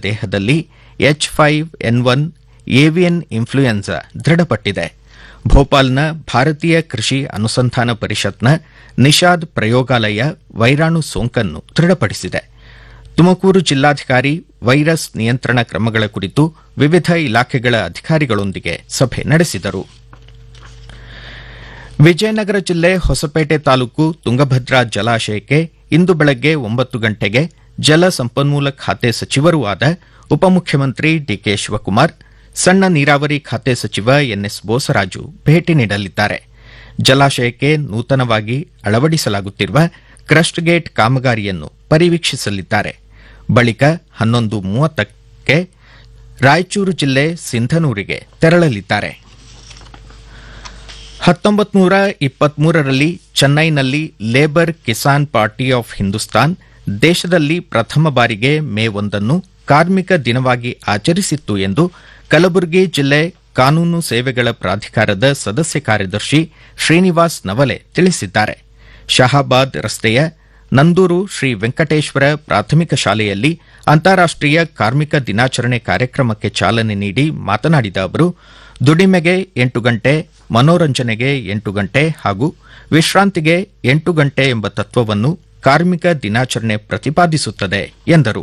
ದೇಹದಲ್ಲಿ H five N one avian influenza ದೃಢಪಟ್ಟಿದೆ ಭೋಪಾಲ್ನ ಭಾರತೀಯ ಕೃಷಿ ಅನುಸಂಧಾನ ಪರಿಷತ್ನ ನಿಷಾದ್ ಪ್ರಯೋಗಾಲಯ ವೈರಾಣು ಸೋಂಕನ್ನು ದೃಢಪಡಿಸಿದೆ ತುಮಕೂರು ಜಿಲ್ಲಾಧಿಕಾರಿ ವೈರಸ್ ನಿಯಂತ್ರಣ ಕ್ರಮಗಳ ಕುರಿತು ವಿವಿಧ ಇಲಾಖೆಗಳ ಅಧಿಕಾರಿಗಳೊಂದಿಗೆ ಸಭೆ ನಡೆಸಿದರು ವಿಜಯನಗರ ಜಿಲ್ಲೆ ಹೊಸಪೇಟೆ ತಾಲೂಕು ತುಂಗಭದ್ರಾ ಜಲಾಶಯಕ್ಕೆ ಇಂದು ಬೆಳಗ್ಗೆ ಒಂಬತ್ತು ಗಂಟೆಗೆ ಜಲ ಸಂಪನ್ಮೂಲ ಖಾತೆ ಸಚಿವರೂ ಆದ ಉಪಮುಖ್ಯಮಂತ್ರಿ ಡಿಕೆ ಶಿವಕುಮಾರ್ ಸಣ್ಣ ನೀರಾವರಿ ಖಾತೆ ಸಚಿವ ಎನ್ಎಸ್ ಬೋಸರಾಜು ಭೇಟಿ ನೀಡಲಿದ್ದಾರೆ ಜಲಾಶಯಕ್ಕೆ ನೂತನವಾಗಿ ಅಳವಡಿಸಲಾಗುತ್ತಿರುವ ಕ್ರಸ್ಟ್ ಗೇಟ್ ಕಾಮಗಾರಿಯನ್ನು ಪರಿವೀಕ್ಷಿಸಲಿದ್ದಾರೆ ಬಳಿಕ ಹನ್ನೊಂದು ಮೂವತ್ತಕ್ಕೆ ರಾಯಚೂರು ಜಿಲ್ಲೆ ಸಿಂಧನೂರಿಗೆ ತೆರಳಲಿದ್ದಾರೆ ಹತ್ತೊಂಬತ್ತು ನೂರ ಇಪ್ಪತ್ಮೂರರಲ್ಲಿ ಚೆನ್ನೈನಲ್ಲಿ labour Kisan party of Hindustan ದೇಶದಲ್ಲಿ ಪ್ರಥಮ ಬಾರಿಗೆ ಮೇ ಒಂದನ್ನು ಕಾರ್ಮಿಕ ದಿನವಾಗಿ ಆಚರಿಸಿತ್ತು ಎಂದು ಕಲಬುರಗಿ ಜಿಲ್ಲೆ ಕಾನೂನು ಸೇವೆಗಳ ಪ್ರಾಧಿಕಾರದ ಸದಸ್ಯ ಕಾರ್ಯದರ್ಶಿ ಶ್ರೀನಿವಾಸ್ ನವಲೆ ತಿಳಿಸಿದ್ದಾರೆ ಶಹಾಬಾದ್ ರಸ್ತೆಯ ನಂದೂರು ಶ್ರೀ ವೆಂಕಟೇಶ್ವರ ಪ್ರಾಥಮಿಕ ಶಾಲೆಯಲ್ಲಿ ಅಂತಾರಾಷ್ಟೀಯ ಕಾರ್ಮಿಕ ದಿನಾಚರಣೆ ಕಾರ್ಯಕ್ರಮಕ್ಕೆ ಚಾಲನೆ ನೀಡಿ ಮಾತನಾಡಿದ ಅವರು ದುಡಿಮೆಗೆ ಎಂಟು ಗಂಟೆ ಮನೋರಂಜನೆಗೆ ಎಂಟು ಗಂಟೆ ಹಾಗೂ ವಿಶ್ರಾಂತಿಗೆ ಎಂಟು ಗಂಟೆ ಎಂಬ ತತ್ವವನ್ನು ಕಾರ್ಮಿಕ ದಿನಾಚರಣೆ ಪ್ರತಿಪಾದಿಸುತ್ತದೆ ಎಂದರು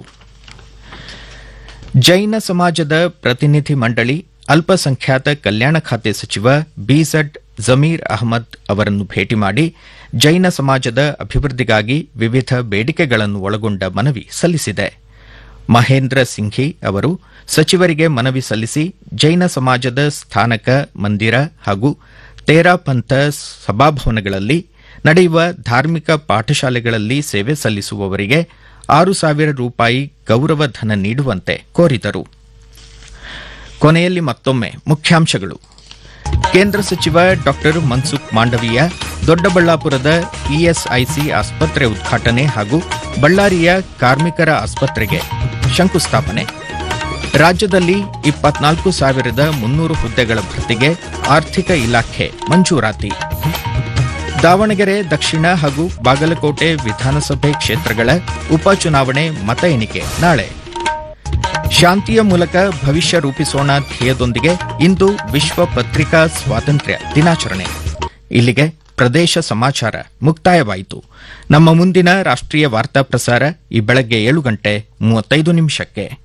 ಜೈನ ಸಮಾಜದ ಪ್ರತಿನಿಧಿ ಮಂಡಳಿ ಅಲ್ಪಸಂಖ್ಯಾತ ಕಲ್ಯಾಣ ಖಾತೆ ಸಚಿವ ಬಿಝಡ್ ಜಮೀರ್ ಅಹಮದ್ ಅವರನ್ನು ಭೇಟಿ ಮಾಡಿ ಜೈನ ಸಮಾಜದ ಅಭಿವೃದ್ಧಿಗಾಗಿ ವಿವಿಧ ಬೇಡಿಕೆಗಳನ್ನು ಒಳಗೊಂಡ ಮನವಿ ಸಲ್ಲಿಸಿದೆ ಮಹೇಂದ್ರ ಸಿಂಘಿ ಅವರು ಸಚಿವರಿಗೆ ಮನವಿ ಸಲ್ಲಿಸಿ ಜೈನ ಸಮಾಜದ ಸ್ಥಾನಕ ಮಂದಿರ ಹಾಗೂ ತೇರಾಪಂಥ ಸಭಾಭವನಗಳಲ್ಲಿ ನಡೆಯುವ ಧಾರ್ಮಿಕ ಪಾಠಶಾಲೆಗಳಲ್ಲಿ ಸೇವೆ ಸಲ್ಲಿಸುವವರಿಗೆ ಆರು ಸಾವಿರ ರೂಪಾಯಿ ಗೌರವ ಧನ ನೀಡುವಂತೆ ಕೋರಿದರು ಕೊನೆಯಲ್ಲಿ ಮತ್ತೊಮ್ಮೆ ಮುಖ್ಯಾಂಶಗಳು ಕೇಂದ್ರ ಸಚಿವ ಡಾ ಮನ್ಸುಖ್ ಮಾಂಡವೀಯ ದೊಡ್ಡಬಳ್ಳಾಪುರದ ಇಎಸ್ಐಸಿ ಆಸ್ಪತ್ರೆ ಉದ್ಘಾಟನೆ ಹಾಗೂ ಬಳ್ಳಾರಿಯ ಕಾರ್ಮಿಕರ ಆಸ್ಪತ್ರೆಗೆ ಶಂಕುಸ್ಥಾಪನೆ ರಾಜ್ಯದಲ್ಲಿ ಇಪ್ಪತ್ನಾಲ್ಕು ಸಾವಿರದ ಮುನ್ನೂರು ಹುದ್ದೆಗಳ ಭರ್ತಿಗೆ ಆರ್ಥಿಕ ಇಲಾಖೆ ಮಂಜೂರಾತಿ ದಾವಣಗೆರೆ ದಕ್ಷಿಣ ಹಾಗೂ ಬಾಗಲಕೋಟೆ ವಿಧಾನಸಭೆ ಕ್ಷೇತ್ರಗಳ ಉಪಚುನಾವಣೆ ಮತ ಎಣಿಕೆ ನಾಳೆ ಶಾಂತಿಯ ಮೂಲಕ ಭವಿಷ್ಯ ರೂಪಿಸೋಣ ಧ್ಯೇಯದೊಂದಿಗೆ ಇಂದು ವಿಶ್ವ ಪತ್ರಿಕಾ ಸ್ವಾತಂತ್ರ್ಯ ದಿನಾಚರಣೆ ಇಲ್ಲಿಗೆ ಪ್ರದೇಶ ಸಮಾಚಾರ ಮುಕ್ತಾಯವಾಯಿತು ನಮ್ಮ ಮುಂದಿನ ರಾಷ್ಟ್ರೀಯ ವಾರ್ತಾ ಪ್ರಸಾರ ಈ ಬೆಳಗ್ಗೆ ಏಳು ಗಂಟೆ ಮೂವತ್ತೈದು ನಿಮಿಷಕ್ಕೆ